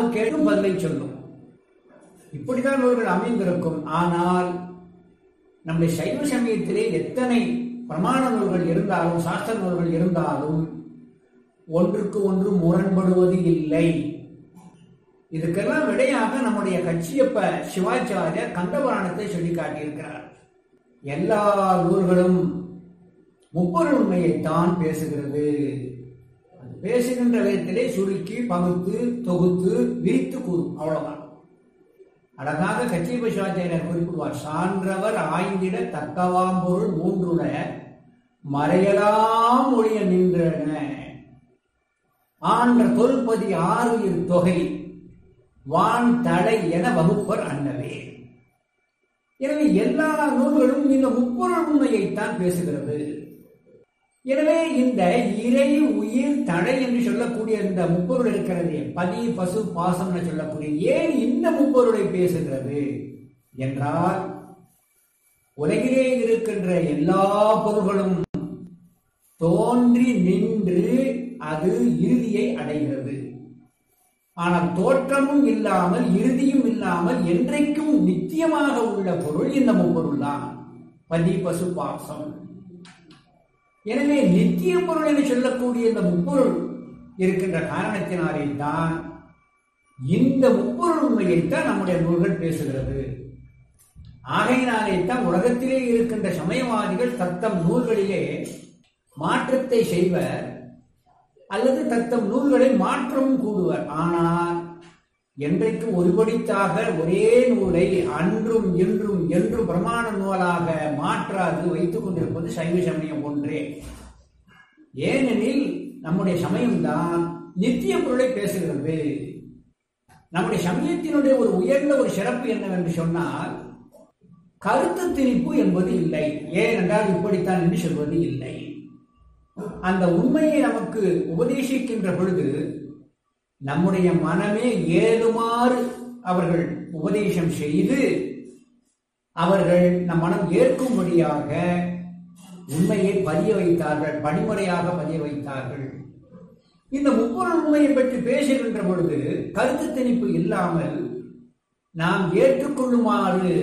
காது கேட்டும் பதிலை சொல்லும் இப்படிதான் நூல்கள் அமைந்திருக்கும் ஆனால் நம்முடைய சைவ சமயத்திலே எத்தனை பிரமாண நூல்கள் இருந்தாலும் சாஸ்திர நூல்கள் இருந்தாலும் ஒன்றுக்கு ஒன்று முரண்படுவது இல்லை இதுக்கெல்லாம் விடையாக நம்முடைய கட்சியப்ப சிவாச்சாரியர் கந்தபுராணத்தை சொல்லி காட்டியிருக்கிறார் எல்லா நூல்களும் முப்பொருள் உண்மையைத்தான் பேசுகிறது அது பேசுகின்ற விதத்திலே சுருக்கி பகுத்து தொகுத்து விரித்து கூறும் அவ்வளவுதான் அழகாக கச்சியப்ப சிவாச்சாரியர் குறிப்பிடுவார் சான்றவர் ஆய்ந்திட தக்கவாம்பொருள் மூன்றுட மறையலாம் ஒழிய நின்றன ஆன்ற தொல்பதி ஆறுயிர் தொகை வான் தடை என வகுப்பர் அன்னவே எனவே எல்லா நூல்களும் இந்த முப்பொருள் உண்மையைத்தான் பேசுகிறது எனவே இந்த இறை உயிர் தடை என்று சொல்லக்கூடிய இந்த முப்பொருள் இருக்கிறது பதி பசு பாசம் சொல்லக்கூடிய ஏன் இந்த முப்பொருளை பேசுகிறது என்றால் உலகிலே இருக்கின்ற எல்லா பொருள்களும் தோன்றி நின்று அது இறுதியை அடைகிறது ஆனால் தோற்றமும் இல்லாமல் இறுதியும் இல்லாமல் என்றைக்கும் நித்தியமாக உள்ள பொருள் இந்த முப்பொருள் தான் பதி பசு பாசம் எனவே நித்திய பொருள் என்று சொல்லக்கூடிய இந்த முப்பொருள் இருக்கின்ற காரணத்தினாலே தான் இந்த முப்பொருள் உண்மையைத்தான் நம்முடைய நூல்கள் பேசுகிறது ஆகையினாலே தான் உலகத்திலே இருக்கின்ற சமயவாதிகள் தத்தம் நூல்களிலே மாற்றத்தை செய்வர் அல்லது தத்தம் நூல்களை மாற்றவும் கூடுவர் ஆனால் என்றைக்கு ஒருபடித்தாக ஒரே நூலை அன்றும் இன்றும் என்றும் பிரமாண நூலாக மாற்றாது வைத்துக் கொண்டிருப்பது சைவ சமயம் ஒன்றே ஏனெனில் நம்முடைய சமயம்தான் நித்திய பொருளை பேசுகிறது நம்முடைய சமயத்தினுடைய ஒரு உயர்ந்த ஒரு சிறப்பு என்னவென்று சொன்னால் கருத்து திணிப்பு என்பது இல்லை ஏனென்றால் இப்படித்தான் என்று சொல்வது இல்லை அந்த உண்மையை நமக்கு உபதேசிக்கின்ற பொழுது நம்முடைய மனமே ஏதுமாறு அவர்கள் உபதேசம் செய்து அவர்கள் நம் மனம் ஏற்கும்படியாக உண்மையை பதிய வைத்தார்கள் படிமுறையாக பதிய வைத்தார்கள் இந்த முப்பொருள் உண்மையை பற்றி பேசுகின்ற பொழுது கருத்து திணிப்பு இல்லாமல் நாம் ஏற்றுக்கொள்ளுமாறு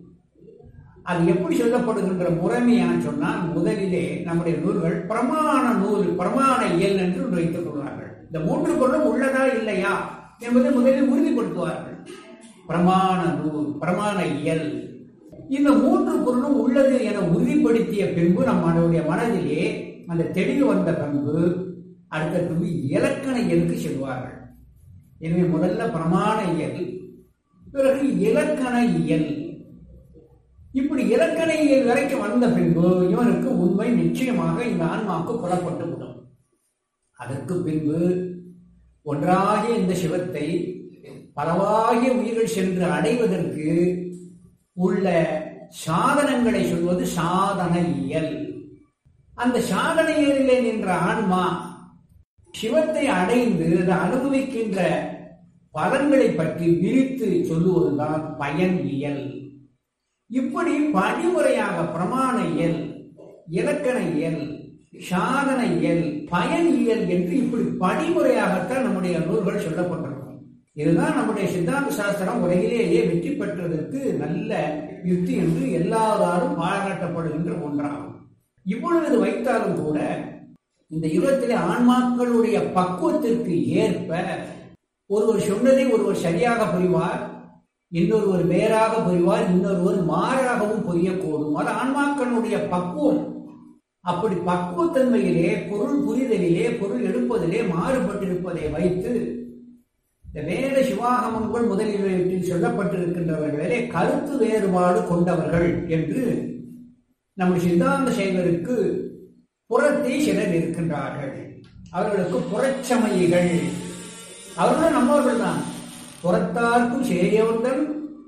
அது எப்படி சொல்லப்படுகின்ற முறைமையான சொன்னால் முதலிலே நம்முடைய நூல்கள் பிரமாண நூல் பிரமாண இயல் என்று ஒன்று வைத்துக் கொள்வார்கள் இந்த மூன்று பொருளும் உள்ளதா இல்லையா என்பதை முதலில் உறுதிப்படுத்துவார்கள் பிரமாண நூல் பிரமாண இயல் இந்த மூன்று பொருளும் உள்ளது என உறுதிப்படுத்திய பின்பு நம்மளுடைய மனதிலே அந்த தெளிவு வந்த பின்பு அடுத்த பின்பு இலக்கண இயலுக்கு செல்வார்கள் எனவே முதல்ல பிரமாண இயல் பிறகு இலக்கண இயல் இப்படி இலக்கண இயல் வரைக்கும் வந்த பின்பு இவனுக்கு உண்மை நிச்சயமாக இந்த ஆன்மாவுக்கு புலப்பட்டு விடும் அதற்கு பின்பு ஒன்றாகிய இந்த சிவத்தை பலவாகிய உயிர்கள் சென்று அடைவதற்கு உள்ள சாதனங்களை சொல்வது சாதன இயல் அந்த சாதன இயலிலே நின்ற ஆன்மா சிவத்தை அடைந்து அதை அனுபவிக்கின்ற பலன்களை பற்றி விரித்து சொல்லுவதுதான் பயன் இயல் இப்படி படிமுறையாக பிரமாண இயல் இலக்கண இயல் சாதன இயல் பயன் இயல் என்று இப்படி படிமுறையாகத்தான் நம்முடைய நூல்கள் சொல்லப்பட்டிருக்கும் இதுதான் நம்முடைய சித்தாந்த சாஸ்திரம் உலகிலேயே வெற்றி பெற்றதற்கு நல்ல யுக்தி என்று எல்லாராலும் பாராட்டப்படுகின்ற ஒன்றாகும் இவ்வளவு வைத்தாலும் கூட இந்த யுகத்திலே ஆன்மாக்களுடைய பக்குவத்திற்கு ஏற்ப ஒருவர் சொன்னதை ஒருவர் சரியாக புரிவார் இன்னொருவர் வேறாக புரிவார் இன்னொருவர் மாறாகவும் புரியக்கூடும் அது ஆன்மாக்களுடைய பக்குவம் அப்படி பக்குவத்தன்மையிலே பொருள் புரிதலிலே பொருள் எடுப்பதிலே மாறுபட்டிருப்பதை வைத்து இந்த வேத சிவாகமங்கள் முதலில் சொல்லப்பட்டிருக்கின்றவர்களே கருத்து வேறுபாடு கொண்டவர்கள் என்று நம்முடைய சித்தாந்த சைவருக்கு புறத்தே சிலர் இருக்கின்றார்கள் அவர்களுக்கு புறச்சமயிகள் அவர்களும் நம்மவர்கள் தான் புறத்தார்க்கும் சேரியவந்தன்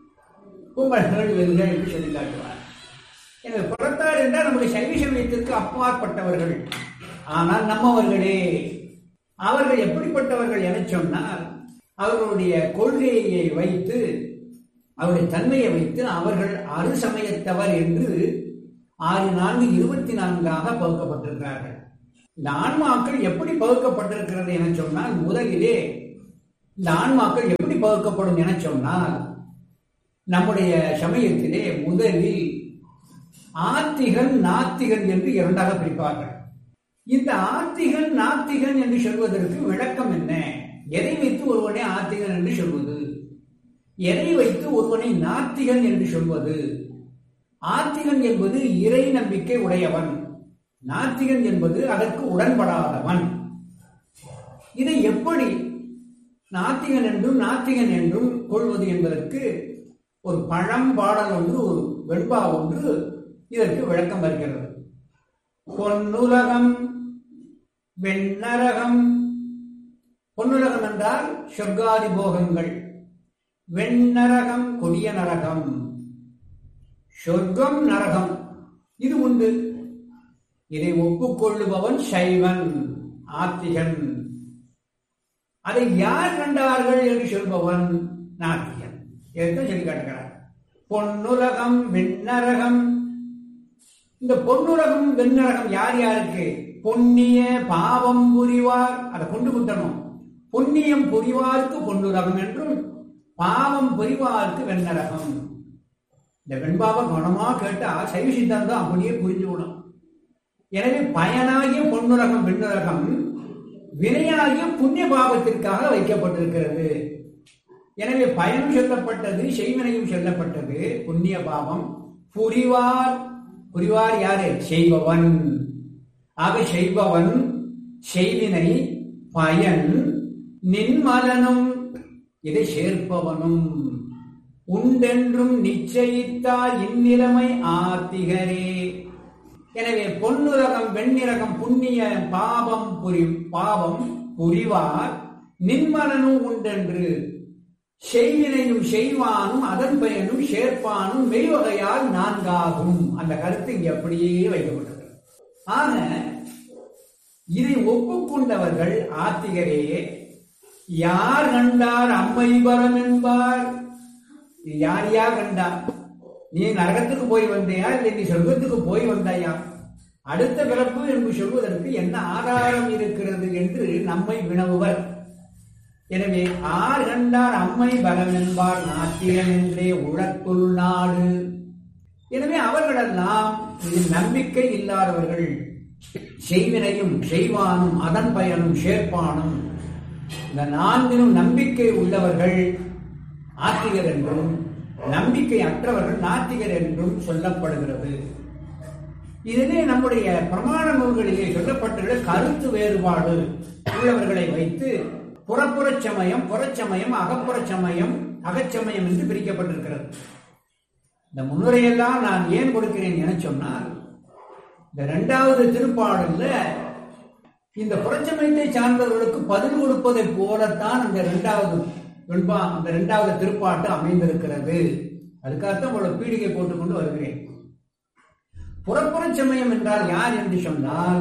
உங்கள் வெல்கள் என்று சொல்லி காட்டுவார் எனவே புறத்தார் என்றால் நம்முடைய சைவ சமயத்திற்கு அப்பாற்பட்டவர்கள் ஆனால் நம்மவர்களே அவர்கள் எப்படிப்பட்டவர்கள் என சொன்னால் அவர்களுடைய கொள்கையை வைத்து அவருடைய தன்மையை வைத்து அவர்கள் அரு சமயத்தவர் என்று ஆறு நான்கு இருபத்தி நான்காக பகுக்கப்பட்டிருக்கிறார்கள் இந்த ஆன்மாக்கள் எப்படி பகுக்கப்பட்டிருக்கிறது என சொன்னால் முதலிலே இந்த ஆன்மாக்கள் எப்படி பகுக்கப்படும் என சொன்னால் நம்முடைய சமயத்திலே முதலில் ஆத்திகன் நாத்திகன் என்று இரண்டாக பிரிப்பார்கள் இந்த ஆத்திகன் நாத்திகன் என்று சொல்வதற்கு விளக்கம் என்ன எதை வைத்து ஒருவனை ஆத்திகன் என்று சொல்வது எதை வைத்து ஒருவனை நாத்திகன் என்று சொல்வது ஆத்திகன் என்பது இறை நம்பிக்கை உடையவன் நாத்திகன் என்பது அதற்கு உடன்படாதவன் இதை எப்படி நாத்திகன் என்றும் நாத்திகன் என்றும் கொள்வது என்பதற்கு ஒரு பழம் பாடல் ஒன்று ஒரு வெண்பா ஒன்று இதற்கு விளக்கம் வருகிறது பொன்னுலகம் வெண்ணரகம் பொன்னுலகம் என்றால் சொர்க்காதி போகங்கள் வெண்ணரகம் கொடிய நரகம் சொர்க்கம் நரகம் இது உண்டு இதை ஒப்புக்கொள்ளுபவன் சைவன் ஆத்திகன் அதை யார் கண்டார்கள் என்று சொல்பவன் நாத்திகன் இதைத்தான் சொல்லி காட்டுகிறார் பொன்னுலகம் வெண்ணரகம் இந்த பொன்னுலகம் வெண்ணரகம் யார் யாருக்கு பொன்னிய பாவம் புரிவார் அதை கொண்டு விட்டணும் புண்ணியம் புரிவார்க்கு பொன்னுலகம் என்றும் பாவம் புரிவார்க்கு வெண்ணரகம் இந்த வெண்பாவை கவனமா கேட்டா சைவ சித்தாந்தம் அப்படியே புரிஞ்சுவிடும் எனவே பயனாகிய பொன்னுலகம் வெண்ணுலகம் வினையாகிய புண்ணிய பாவத்திற்காக வைக்கப்பட்டிருக்கிறது எனவே பயனும் சொல்லப்பட்டது செய்வினையும் சொல்லப்பட்டது புண்ணிய பாவம் புரிவார் புரிவார் யாரு செய்பவன் ஆக செய்பவன் செய்வினை பயன் நின்மலனும் இதை சேர்ப்பவனும் உண்டென்றும் நிச்சயித்தார் இந்நிலைமை ஆத்திகரே எனவே பொன்னுரகம் வெண்ணிறகம் புண்ணிய பாவம் புரி பாவம் புரிவார் நின்மலனும் உண்டென்று செய்வினையும் செய்வானும் அதன் பயனும் சேர்ப்பானும் மெய்வகையால் நான்காகும் அந்த கருத்து இங்கே அப்படியே வைக்கப்பட்டது ஆக இதை ஒப்புக்கொண்டவர்கள் ஆத்திகரே யார் கண்டார் அம்மை பரம் என்பார் இது யார் யார் கண்டா நீ நரகத்துக்கு போய் வந்தையா இல்லை நீ சொர்க்கத்துக்கு போய் வந்தாயா அடுத்த பிறப்பு என்று சொல்வதற்கு என்ன ஆதாரம் இருக்கிறது என்று நம்மை வினவுவர் எனவே ஆர் கண்டார் அம்மை பலம் என்பார் நாட்டியம் என்றே உழக்குள் நாடு எனவே அவர்களெல்லாம் இதில் நம்பிக்கை இல்லாதவர்கள் செய்வினையும் செய்வானும் அதன் பயனும் சேர்ப்பானும் இந்த நான்கிலும் நம்பிக்கை உள்ளவர்கள் ஆத்திகர் என்றும் நம்பிக்கை அற்றவர்கள் நாத்திகர் என்றும் சொல்லப்படுகிறது இதனே நம்முடைய பிரமாண நூல்களிலே சொல்லப்பட்டுள்ள கருத்து வேறுபாடு உள்ளவர்களை வைத்து புறப்புறச் சமயம் புறச்சமயம் அகப்புறச் சமயம் அகச்சமயம் என்று பிரிக்கப்பட்டிருக்கிறது இந்த முன்னுரையெல்லாம் நான் ஏன் கொடுக்கிறேன் என சொன்னால் இந்த இரண்டாவது திருப்பாடல்ல இந்த புறச்சமயத்தை சார்ந்தவர்களுக்கு பதில் கொடுப்பதை போலத்தான் அந்த இரண்டாவது வெண்பா அந்த இரண்டாவது திருப்பாட்டு அமைந்திருக்கிறது அதுக்காகத்தான் உங்களை பீடிகை போட்டுக்கொண்டு வருகிறேன் புறப்புறச் சமயம் என்றால் யார் என்று சொன்னால்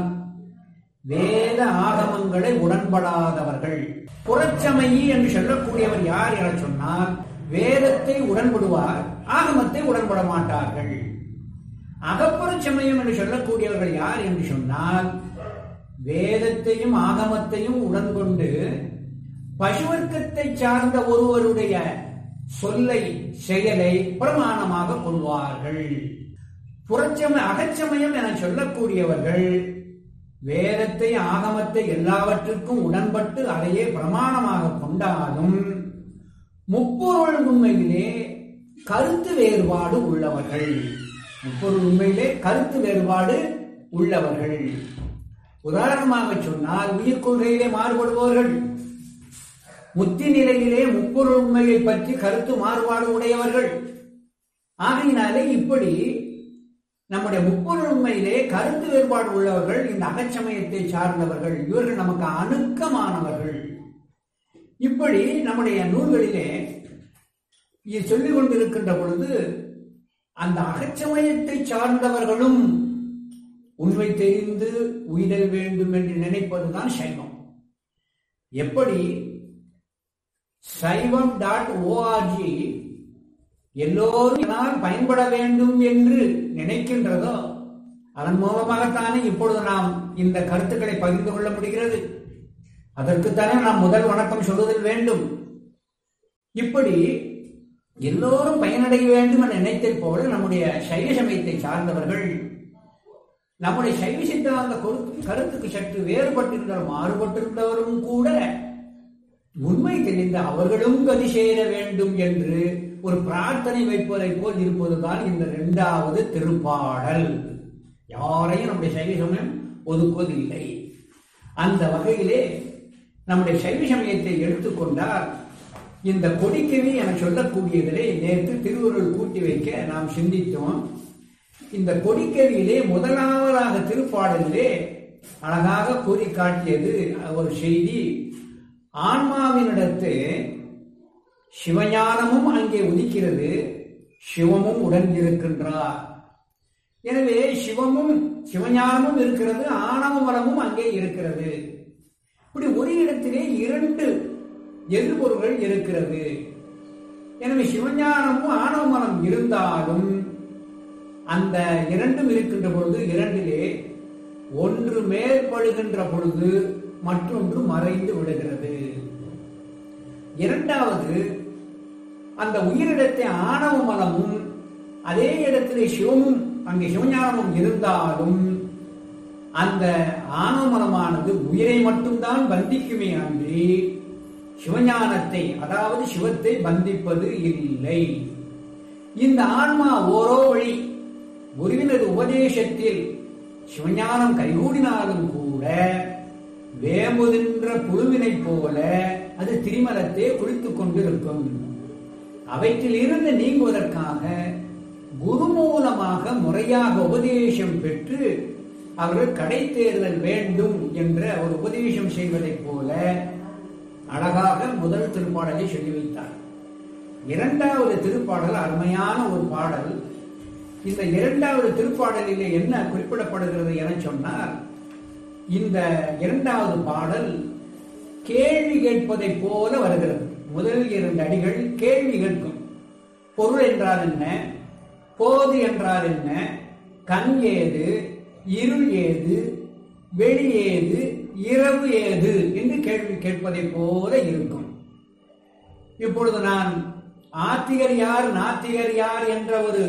வேத ஆகமங்களை உடன்படாதவர்கள் புறச்சமயி என்று சொல்லக்கூடியவர் யார் என சொன்னால் வேதத்தை உடன்படுவார் ஆகமத்தை உடன்பட மாட்டார்கள் அகப்புறச் சமயம் என்று சொல்லக்கூடியவர்கள் யார் என்று சொன்னால் வேதத்தையும் ஆகமத்தையும் உடன்கொண்டு பசுவர்க்கத்தை சார்ந்த ஒருவருடைய சொல்லை செயலை பிரமாணமாக கொள்வார்கள் புறச்சம அகச்சமயம் என சொல்லக்கூடியவர்கள் வேதத்தை ஆகமத்தை எல்லாவற்றிற்கும் உடன்பட்டு அதையே பிரமாணமாக கொண்டாலும் முப்பொருள் உண்மையிலே கருத்து வேறுபாடு உள்ளவர்கள் முப்பொருள் உண்மையிலே கருத்து வேறுபாடு உள்ளவர்கள் உதாரணமாக சொன்னால் உயிர் கொள்கையிலே மாறுபடுபவர்கள் முத்தி நிலையிலே முப்பொருள் உண்மையை பற்றி கருத்து மாறுபாடு உடையவர்கள் ஆகையினாலே இப்படி நம்முடைய முப்பொருள் உண்மையிலே கருத்து வேறுபாடு உள்ளவர்கள் இந்த அகச்சமயத்தை சார்ந்தவர்கள் இவர்கள் நமக்கு அணுக்கமானவர்கள் இப்படி நம்முடைய நூல்களிலே இது சொல்லிக் கொண்டிருக்கின்ற பொழுது அந்த அகச்சமயத்தை சார்ந்தவர்களும் உண்மை தெரிந்து உயிரல் வேண்டும் என்று நினைப்பதுதான் சைவம் எப்படி சைவம் டாட் ஓஆர்ஜி எல்லோரும் இதனால் பயன்பட வேண்டும் என்று நினைக்கின்றதோ அதன் மூலமாகத்தானே இப்பொழுது நாம் இந்த கருத்துக்களை பகிர்ந்து கொள்ள முடிகிறது அதற்குத்தானே நாம் முதல் வணக்கம் சொல்லுதல் வேண்டும் இப்படி எல்லோரும் பயனடைய வேண்டும் என நினைத்தது போல நம்முடைய சைவ சமயத்தை சார்ந்தவர்கள் நம்முடைய சைவ சித்தாந்த கருத்து- கருத்துக்கு சற்று வேறுபட்டிருந்தாலும் மாறுபட்டிருந்தவரும் கூட உண்மை தெரிந்த அவர்களும் கதி சேர வேண்டும் என்று ஒரு பிரார்த்தனை வைப்பதை போல் இருப்பதுதான் இந்த இரண்டாவது திருப்பாடல் யாரையும் நம்முடைய சைவ சமயம் ஒதுக்குவதில்லை அந்த வகையிலே நம்முடைய சைவ சமயத்தை எடுத்துக்கொண்டால் இந்த கொடிக்கவி என சொல்லக்கூடியதிலே நேற்று திருவுருள் கூட்டி வைக்க நாம் சிந்தித்தோம் இந்த கொடிக்கவியிலே முதலாவதாக திருப்பாடலிலே அழகாக கூறி காட்டியது ஒரு செய்தி ஆன்மாவினிடத்து சிவஞானமும் அங்கே உதிக்கிறது சிவமும் உடன் இருக்கின்றார் எனவே சிவமும் சிவஞானமும் இருக்கிறது ஆணவ மலமும் அங்கே இருக்கிறது இப்படி ஒரு இடத்திலே இரண்டு எதிர்பொருள்கள் இருக்கிறது எனவே சிவஞானமும் ஆணவ மலம் இருந்தாலும் அந்த இரண்டும் இருக்கின்ற பொழுது இரண்டிலே ஒன்று மேற்படுகின்ற பொழுது மற்றொன்று மறைந்து விடுகிறது இரண்டாவது அந்த உயிரிடத்தை ஆணவ மலமும் அதே இடத்திலே சிவமும் அங்கே சிவஞானமும் இருந்தாலும் அந்த ஆணவ மலமானது உயிரை மட்டும்தான் பந்திக்குமே அன்றி சிவஞானத்தை அதாவது சிவத்தை பந்திப்பது இல்லை இந்த ஆன்மா ஓரோ வழி குருவினது உபதேசத்தில் சிவஞானம் கைகூடினாலும் கூட வேம்புகின்ற புழுவினைப் போல அது திரிமலத்தை குளித்துக் கொண்டிருக்கும் அவற்றில் இருந்து நீங்குவதற்காக குரு மூலமாக முறையாக உபதேசம் பெற்று அவர்கள் கடை தேர்தல் வேண்டும் என்ற ஒரு உபதேசம் செய்வதைப் போல அழகாக முதல் திருப்பாடலை சொல்லி வைத்தார் இரண்டாவது திருப்பாடல் அருமையான ஒரு பாடல் இந்த இரண்டாவது திருப்பாடலிலே என்ன குறிப்பிடப்படுகிறது என சொன்னால் இந்த இரண்டாவது பாடல் கேள்வி கேட்பதைப் போல வருகிறது முதல் இரண்டு அடிகள் கேள்வி கேட்கும் பொருள் என்றால் என்ன போது என்றால் என்ன கண் ஏது இருள் ஏது வெளி ஏது இரவு ஏது என்று கேள்வி கேட்பதைப் போல இருக்கும் இப்பொழுது நான் ஆத்திகர் யார் நாத்திகர் யார் என்ற ஒரு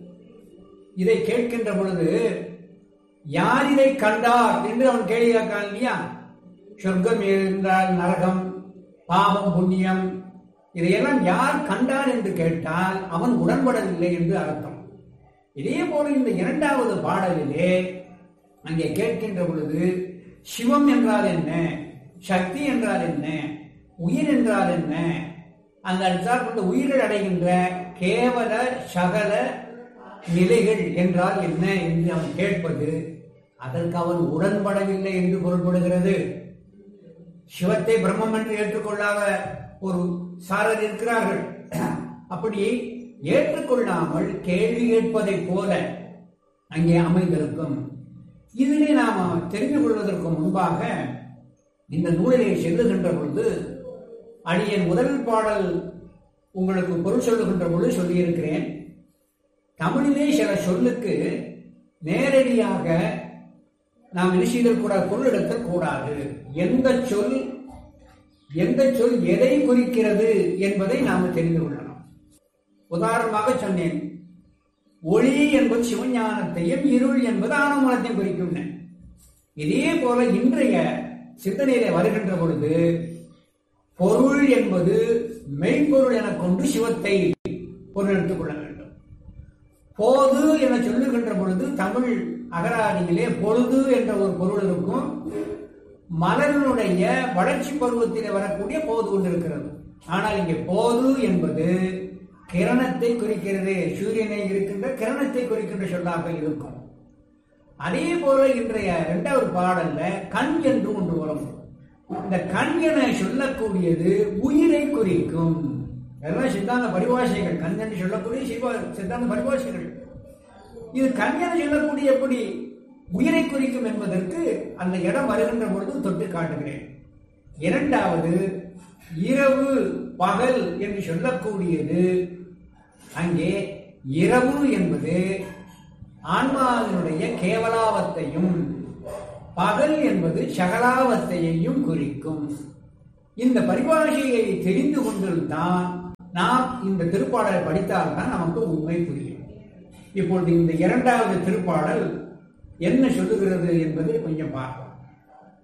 இதை கேட்கின்ற பொழுது யார் இதை கண்டார் என்று அவன் கேள்வி கேட்கான் இல்லையா சொர்க்கம் இருந்தால் நரகம் பாவம் புண்ணியம் இதையெல்லாம் யார் கண்டார் என்று கேட்டால் அவன் உடன்படவில்லை என்று அர்த்தம் இதே போல இந்த இரண்டாவது பாடலிலே அங்கே கேட்கின்ற பொழுது சிவம் என்றால் என்ன சக்தி என்றால் என்ன உயிர் என்றால் என்ன அந்த அடுத்தாற்பட்ட உயிர்கள் அடைகின்ற கேவல சகல நிலைகள் என்றால் என்ன என்று அவன் கேட்பது அதற்கு அவன் உடன்படவில்லை என்று பொருள்படுகிறது சிவத்தை பிரம்மம் என்று ஏற்றுக்கொள்ளாத ஒரு சாரர் இருக்கிறார்கள் அப்படி ஏற்றுக்கொள்ளாமல் கேள்வி கேட்பதைப் போல அங்கே அமைந்திருக்கும் இதிலே நாம் தெரிந்து கொள்வதற்கு முன்பாக இந்த நூலிலே செல்லுகின்ற பொழுது அடியன் முதல் பாடல் உங்களுக்கு பொருள் சொல்லுகின்ற பொழுது சொல்லியிருக்கிறேன் தமிழிலே சில சொல்லுக்கு நேரடியாக நாம் என்ன செய்தல் பொருள் எடுத்தல் கூடாது எந்த சொல் எந்த சொல் எதை குறிக்கிறது என்பதை நாம் தெரிந்து கொள்ளலாம் உதாரணமாக சொன்னேன் ஒளி என்பது சிவஞானத்தையும் இருள் என்பது ஆனமூலத்தையும் குறிக்கும் இதே போல இன்றைய சிந்தனையில வருகின்ற பொழுது பொருள் என்பது மெய்ப்பொருள் என கொண்டு சிவத்தை பொருள் எடுத்துக் கொள்ள வேண்டும் போது என சொல்லுகின்ற பொழுது தமிழ் அகராதியிலே பொழுது என்ற ஒரு பொருள் இருக்கும் மலரினுடைய வளர்ச்சி பருவத்திலே வரக்கூடிய போது கொண்டிருக்கிறது ஆனால் இங்கே போது என்பது கிரணத்தை குறிக்கிறது சூரியனை இருக்கின்ற கிரணத்தை குறிக்கின்ற சொல்லாக இருக்கும் அதே போல இன்றைய இரண்டாவது பாடல்ல கண் என்று ஒன்று வரும் இந்த கண் என சொல்லக்கூடியது உயிரை குறிக்கும் அதெல்லாம் சித்தாந்த பரிபாஷைகள் கண் என்று சொல்லக்கூடிய சிவ சித்தாந்த பரிபாஷைகள் இது கண் என சொல்லக்கூடிய எப்படி உயிரை குறிக்கும் என்பதற்கு அந்த இடம் வருகின்ற பொழுது தொட்டு காட்டுகிறேன் இரண்டாவது இரவு பகல் என்று சொல்லக்கூடியது அங்கே இரவு என்பது ஆன்மாவினுடைய கேவலாவத்தையும் பகல் என்பது சகலாவத்தையையும் குறிக்கும் இந்த பரிபாஷையை தெரிந்து கொண்டிருந்தான் நாம் இந்த திருப்பாடலை படித்தால்தான் நமக்கு உண்மை புரியும் இப்பொழுது இந்த இரண்டாவது திருப்பாடல் என்ன சொல்லுகிறது என்பதை கொஞ்சம் பார்ப்போம்